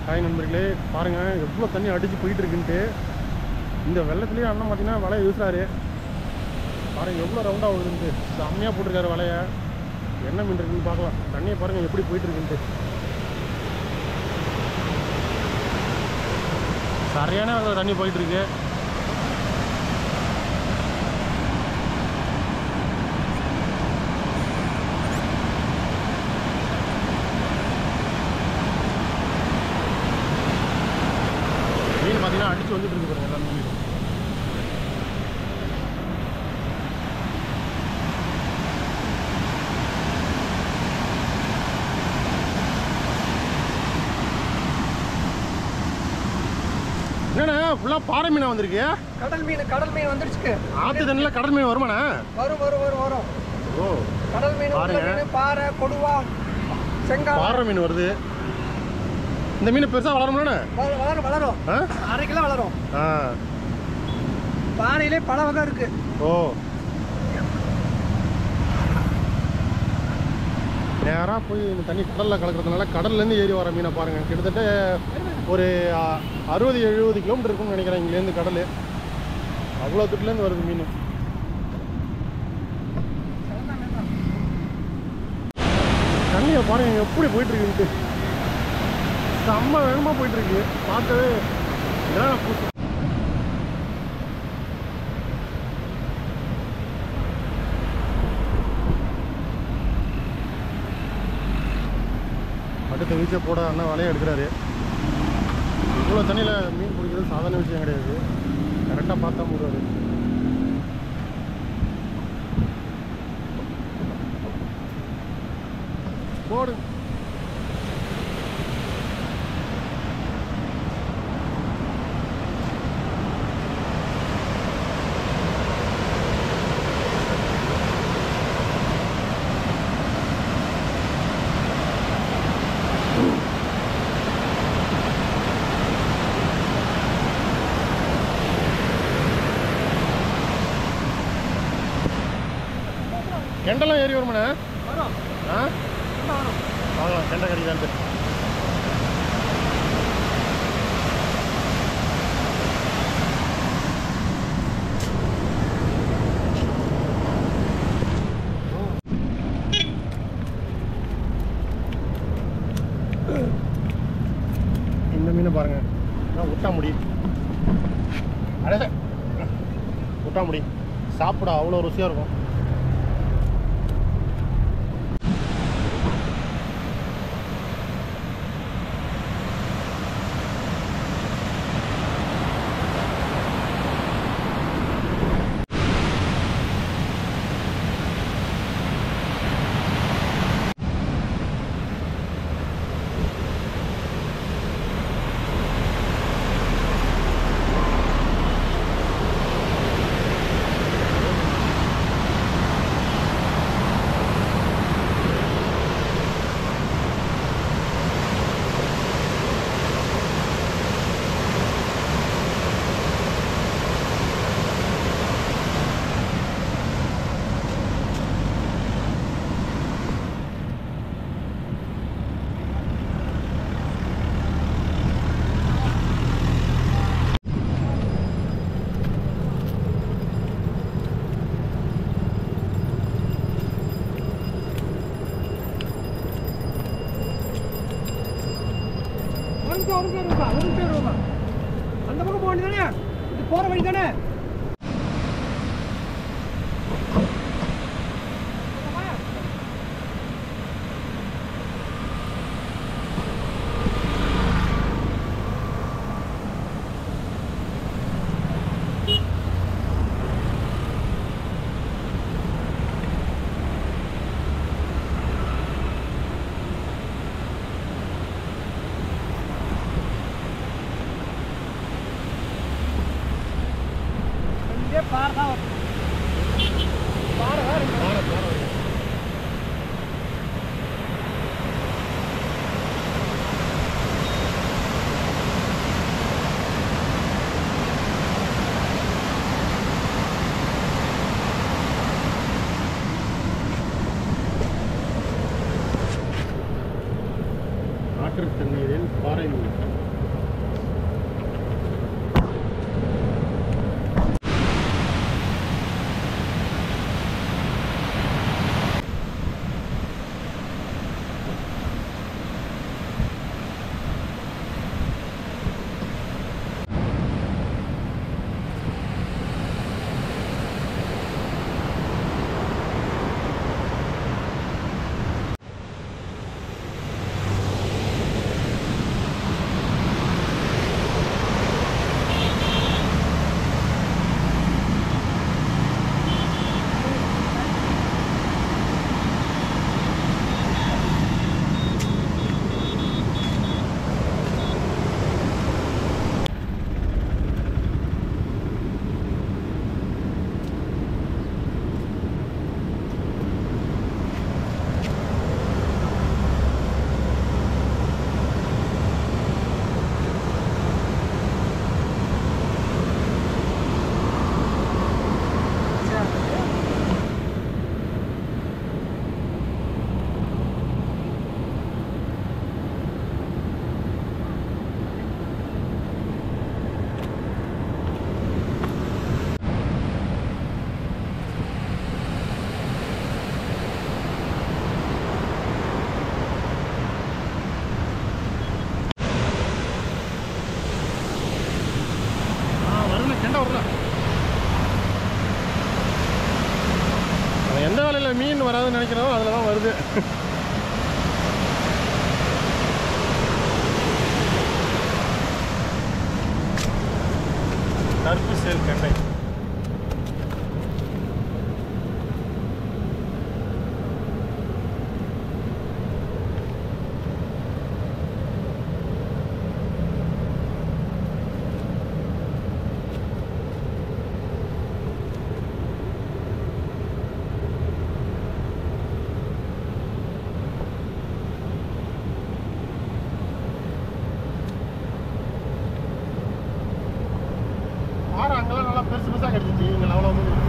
Hi நண்பர்களே பாருங்கள் எவ்வளோ தண்ணி அடித்து போயிட்டு இருக்குன்ட்டு இந்த வெள்ளத்துலேயே அண்ணன் பார்த்தீங்கன்னா வலையை வீசுறாரு பாருங்க எவ்வளோ ரவுண்டாக வருதுன்ட்டு செம்மையாக போட்டிருக்காரு வலையை என்ன மீன் இருக்குன்னு பார்க்கலாம் தண்ணியை பாருங்கள் எப்படி போயிட்டு இருக்குன்ட்டு சரியான அளவுல தண்ணி போயிட்டு இருக்கு மீன் பார்த்தீங்கன்னா அடிச்சு வந்துட்டு இருக்கு பாருங்க எல்லா மீனும் என்னண்ணே ஃபுல்லாக பாறை மீனாக வந்திருக்கு கடல் மீன் கடல் மீன் வந்துருச்சு ஆற்று தண்ணியில் கடல் மீன் வருமாண்ணே வரும் வரும் வரும் வரும் ஓ கடல் மீன் உருளை பாருங்க. மீன் பாறை கொடுவா செங்கால் பாறை மீன் வருது இந்த மீன் பெருசாக வளரும்லண்ணே வளரும் வளரும் வளரும் ஆ அரை கிலோ வளரும் ஆ பாறையிலே பல வகை இருக்கு ஓ நேராக போய் இந்த தண்ணி கடலில் கலக்கிறதுனால கடல்லேருந்து ஏறி வர மீனை பாருங்கள் கிட்டத்தட்ட ஒரு அ- அறுபது எழுபது கிலோமீட்டர் இருக்கும்னு நினைக்கிறேன் இங்கேருந்து கடல் அவ்வளோ தூரத்துலேருந்து வருது மீன் தண்ணியை பாருங்க எப்படி போயிட்டு இருக்குன்ட்டு செம்ம வேகமாக போயிட்டு இருக்கு பார்க்கவே என்னடா பூசு அடுத்த வீச்சை போட அண்ணா வலையை எடுக்கிறாரு இவ்வளோ தண்ணியில் மீன் பிடிக்கிறது சாதாரண விஷயம் கிடையாது கரெக்டாக பார்த்தா முடியாது போடு கெண்டெல்லாம் ஏறி வருமாண்ணே வரும் ஆ வரும் பார்க்கலாம் கெண்டை கடிக்கான்ட்டு இந்த மீனை பாருங்க இதான் உட்டா முடி அழக உட்டா முடி சாப்பிட அவ்வளோ ருசியாக இருக்கும் ஒரு நிமிஷம் ஒரு நிமிஷம் ரூபா ஒரு நிமிஷம் ரூபா அந்த பக்கம் போக வேண்டியதானே இது போற வழி தானே இங்கே பாறை தான் வரும் பாறை தான் இருக்கு. ஆற்று தண்ணீரில் பாறை மீன் ஆ வரல கெண்டை வரல அவன் எந்த வேலையில் மீன் வராதுன்னு நினைக்கிறோம் அதில் தான் வருது கருப்பு சேல் கெண்டை ஆறு அங்கெல்லாம் நல்லா பெருசு பெருசாக கிடச்சிச்சு இங்கே அவ்வளோ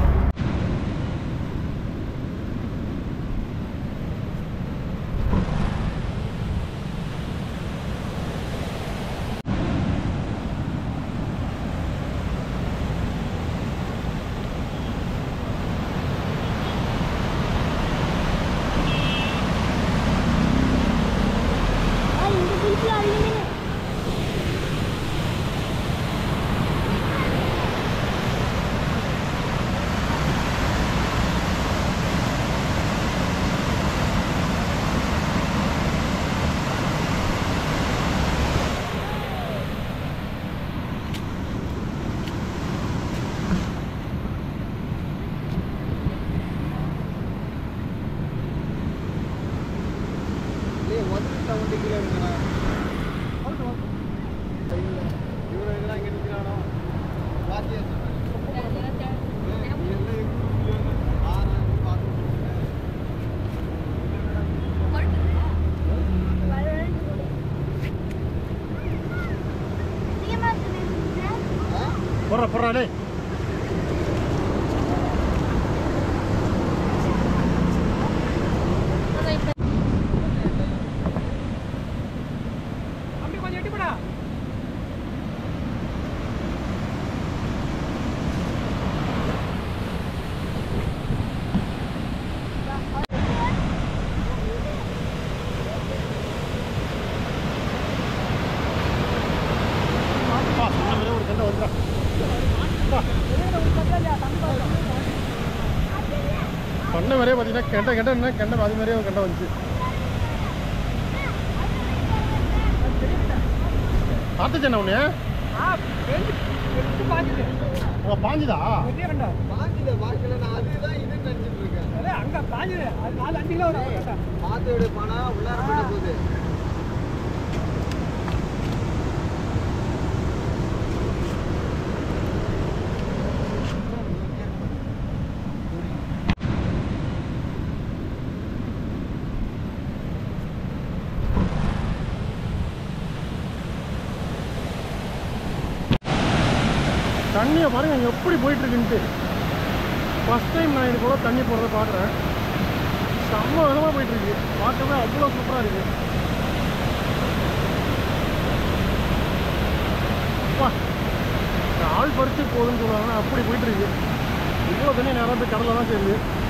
இந்த குளிப்பில் அழுகுங்க போடுற போடுறா டேய் அப்படி கொஞ்சம் எட்டிப்படா அப்பா சொன்ன மாதிரியே ஒரு கெண்டை வந்துடா பண்ண மாதிரியே பார்த்தீங்கன்னா கெண்டை கெண்டை என்ன கெண்டை அது மாதிரியே ஒரு கெண்டை வந்துச்சு பார்த்துச்சு என்ன ஒன்று ஆ வெந்து வெந்து பாஞ்சுது உங்க பாஞ்சுதா பெரிய கண்டா பாக்கல பாக்கல நான் அதுதான் இது நினைச்சிட்டு இருக்கேன் அதே அங்க பாஞ்சுது அது நாலு அஞ்சு கிலோ வரும் கண்டா பாத்தோட பணம் உள்ளார போயிட போகுது தண்ணியை பாருங்க எப்படி போயிட்டு இருக்குன்ட்டு ஃபர்ஸ்ட் டைம் நான் இது போல தண்ணி போகிறத பார்க்குறேன் செம்ம விதமாக போயிட்டு இருக்கு பார்க்கவே அவ்வளோ சூப்பராக இருக்கு ஆள் பறிச்சு போகுதுன்னு சொல்லுவாங்கன்னா அப்படி போயிட்டு இருக்கு இவ்வளோ தண்ணி நேரம் போய் கடலில் தான் சேருது